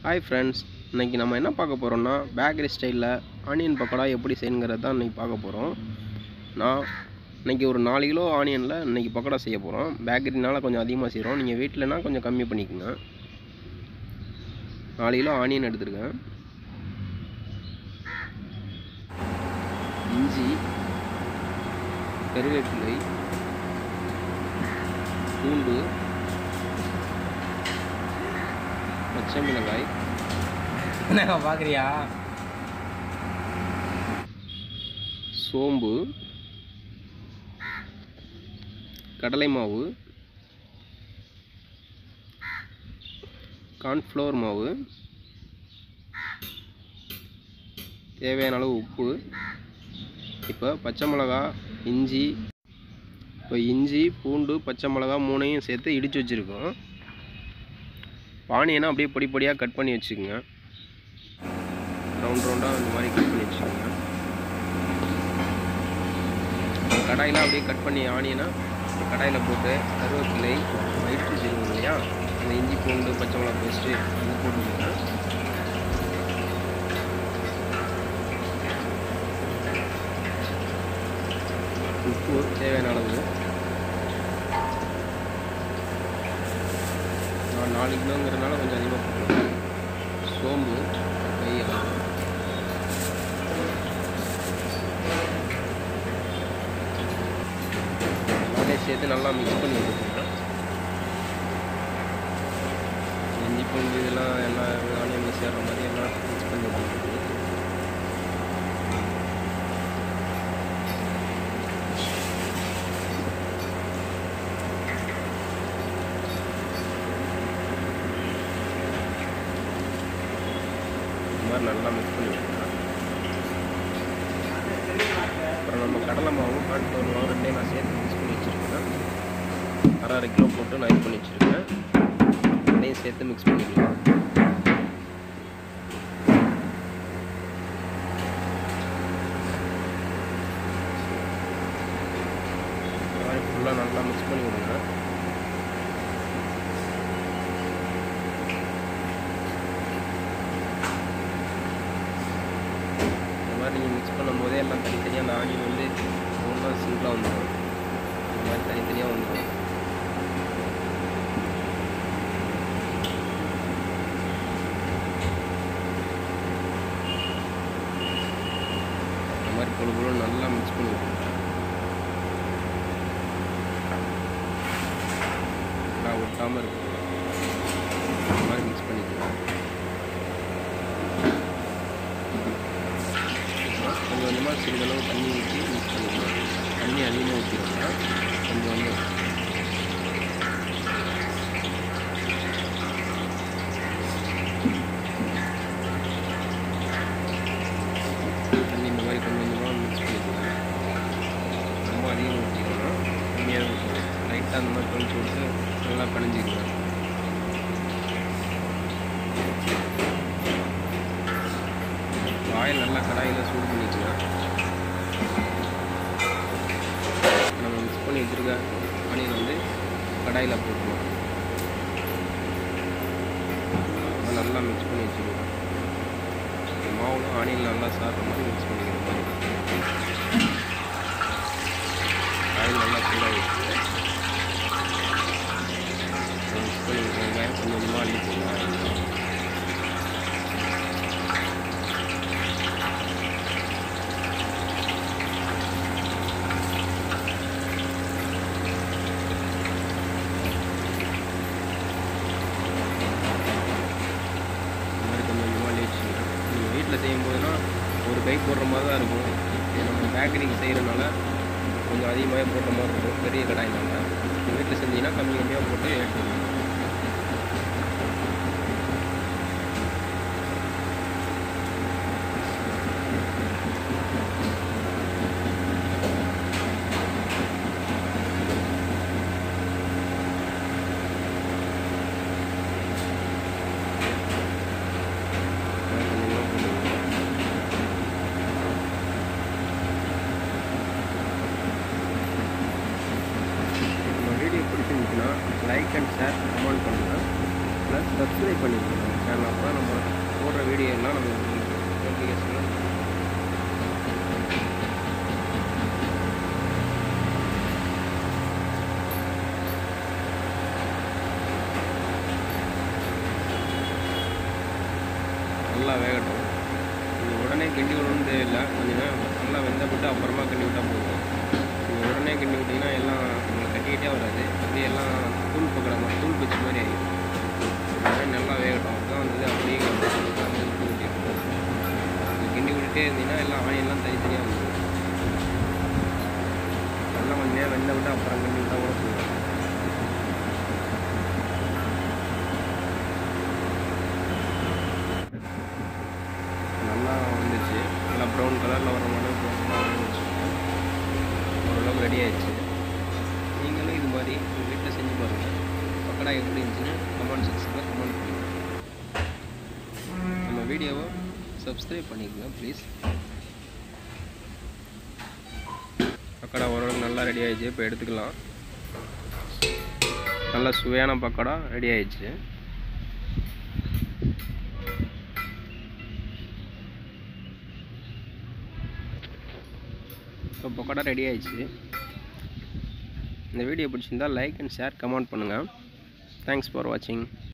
hi friends இன்னைக்கு நம்ம என்ன பார்க்க போகிறோம்னா பேக்கரி ஸ்டைலில் ஆனியன் பக்கோடா எப்படி செய்யுங்கிறது தான் இன்றைக்கி பார்க்க போகிறோம் நான் இன்னைக்கு ஒரு நாலு கிலோ ஆனியனில் இன்னைக்கு பக்கோடா செய்ய போகிறோம் பேக்கரினால கொஞ்சம் அதிகமாக செய்கிறோம் நீங்கள் வீட்டிலனா கொஞ்சம் கம்மி பண்ணிக்கோங்க நாலு கிலோ ஆனியன் எடுத்துருக்கேன் இஞ்சி கருவேப்பிலை பூண்டு பச்சை மிளகாய் என்னங்க பார்க்குறியா சோம்பு கடலை மாவு கார்ன்ஃப்ளவர் மாவு தேவையான அளவு உப்பு இப்போ பச்சை மிளகா இஞ்சி இப்போ இஞ்சி பூண்டு பச்சை மிளகா மூணையும் சேர்த்து இடித்து வச்சுருக்கோம் பானியனை அப்படியே பொடி பொடியாக கட் பண்ணி வச்சுக்கோங்க ரவுண்ட் ரவுண்டாக இந்த மாதிரி கட் பண்ணி வச்சுக்கோங்க கடாயில் அப்படியே கட் பண்ணி ஆனியனை கடாயில் போட்டு கருவேப்பிலை வயிற்று வச்சுருக்கோம் இல்லையா அந்த இஞ்சி பூண்டு பச்சை மிளகா பேஸ்ட்டு அது போட்டுக்கோங்க உப்பு தேவையான அளவு நான் நாலு கிலோங்கிறதுனால கொஞ்சம் அதிகமாக போட்டுருக்கேன் சோம்பு கை அளவு எல்லாமே சேர்த்து நல்லா மிக்ஸ் பண்ணி வச்சுக்கோங்க இஞ்சி பூண்டு இதெல்லாம் எல்லா ஆனியன் சேர்ற மாதிரி எல்லாம் மிக்ஸ் பண்ணி வச்சுக்கோங்க இந்த மாதிரி நல்லா மிக்ஸ் பண்ணி வச்சுக்கலாம் அப்புறம் நம்ம கடலை மாவும் கான்ஃப்ளவர் மாவும் ரெண்டையும் நான் சேர்த்து மிக்ஸ் பண்ணி வச்சுருக்கேன் அரை அரை கிலோ போட்டு நான் இது பண்ணி வச்சுருக்கேன் ரெண்டையும் சேர்த்து மிக்ஸ் பண்ணிக்கலாம் இந்த மாதிரி ஃபுல்லாக நல்லா மிக்ஸ் பண்ணி விடுங்க இந்த மாதிரி நீங்கள் மிக்ஸ் பண்ணும்போதே எல்லாம் தனித்தனியாக அந்த ஆனியன் வந்து ஒன்றா சிங்கிளாக வந்துடும் இந்த மாதிரி தனித்தனியாக வந்துடும் இந்த மாதிரி பொழு பொழு நல்லா மிக்ஸ் பண்ணி விட்டுருங்க நல்லா ஒட்டாமல் இருக்கும் இந்த மாதிரி மிக்ஸ் பண்ணிக்கலாம் கொஞ்சம் கொஞ்சமாக சிறிதளவு தண்ணி ஊற்றி மிக்ஸ் பண்ணிக்கலாம் தண்ணி அதிகமாக ஊற்றிடுங்க கொஞ்சம் கொஞ்சம் தண்ணி இந்த மாதிரி கொஞ்சம் கொஞ்சமாக மிக்ஸ் பண்ணிக்கலாம் ரொம்ப அதிகம் ஊற்றிக்கணும் கம்மியாக ஊற்றணும் லைட்டாக அந்த மாதிரி கொஞ்சம் விட்டு நல்லா பிணைஞ்சிக்கலாம் ஆயில் நல்லா கடாயில் சூடு பண்ணிக்கலாம் நம்ம மிக்ஸ் பண்ணி வச்சுருக்க ஆனியன் வந்து கடாயில் போட்டுருவோம் அதை நல்லா மிக்ஸ் பண்ணி வச்சுருவோம் மாவுல ஆனியன் நல்லா சாப்பிட்ற மாதிரி மிக்ஸ் பண்ணிக்கிற மாதிரி ஆயில் நல்லா சூடாக வச்சு மிக்ஸ் பண்ணி வெங்காயம் கொஞ்சம் கொஞ்சமாக அள்ளி போடுவோம் ஆயில் இந்த மாதிரி கொஞ்சம் கொஞ்சமாக லேச்சுங்க நீங்கள் வீட்டில் செய்யும் போதுனா ஒரு கை போடுற மாதிரி தான் இருக்கும் இது நம்ம பேக்கரிக்கு செய்கிறனால கொஞ்சம் அதிகமாகவே போடுற மாதிரி இருக்கும் பெரிய கடாயினால நீங்கள் வீட்டில் செஞ்சீங்கன்னா கம்மி கம்மியாக போட்டு எடுத்துக்கணும் கொஞ்சமாக போட்டுக்கணும் நம்ம வீடியோ பிடிச்சிருந்துச்சுன்னா லைக் அண்ட் ஷேர் ஏன்னா அப்போ நம்ம போடுற வீடியோ எல்லாம் நம்ம நோட்டிஃபிகேஷன் நல்லா வேகட்டும் நீங்கள் உடனே கிண்டி விடணும்னு தேவையில்லை கொஞ்சம் நேரம் நல்லா வெந்தப்பட்டு அப்புறமா கிண்டி விட்டால் போதும் நீங்கள் உடனே கிண்டி விட்டிங்கன்னா எல்லாம் உங்களுக்கு கட்டிக்கிட்டே வராது அப்படியே எல்லாம் தூள் பக்கட மாதிரி தூள் பிச்சு மாதிரி ஆகிடும் அதனால நல்லா வேகட்டும் அதுதான் வந்தது அப்படியே கிண்டி விட்டுருக்கோம் கிண்டி விட்டுட்டே இருந்தீங்கன்னா எல்லாம் ஆனியெல்லாம் தனித்தனியாக வந்துடும் நல்லா கொஞ்சம் நேரம் வெந்த விட்டு அப்புறம் கிண்டி விட்டால் கூட போதும் நல்லா வந்துச்சு நல்லா ப்ரௌன் கலரில் வர மாதிரி ப்ரௌனாக வந்துச்சு ஓரளவுக்கு ரெடி ஆயிடுச்சு நீங்களும் இது மாதிரி உங்கள் வீட்டில் செஞ்சு பாருங்கள் பக்கடா எப்படி இருந்துச்சுன்னு கமெண்ட் செக்ஷனில் கமெண்ட் பண்ணுங்கள் நம்ம வீடியோவை சப்ஸ்கிரைப் பண்ணிக்கோங்க ப்ளீஸ் பக்கடா ஓரளவுக்கு நல்லா ரெடி ஆயிடுச்சு இப்போ எடுத்துக்கலாம் நல்ல சுவையான பக்கடா ரெடி ஆயிடுச்சு இப்போ பக்கோடா ரெடி ஆயிடுச்சு இந்த வீடியோ பிடிச்சிருந்தா லைக் அண்ட் ஷேர் கமெண்ட் பண்ணுங்கள் தேங்க்ஸ் ஃபார் வாட்சிங்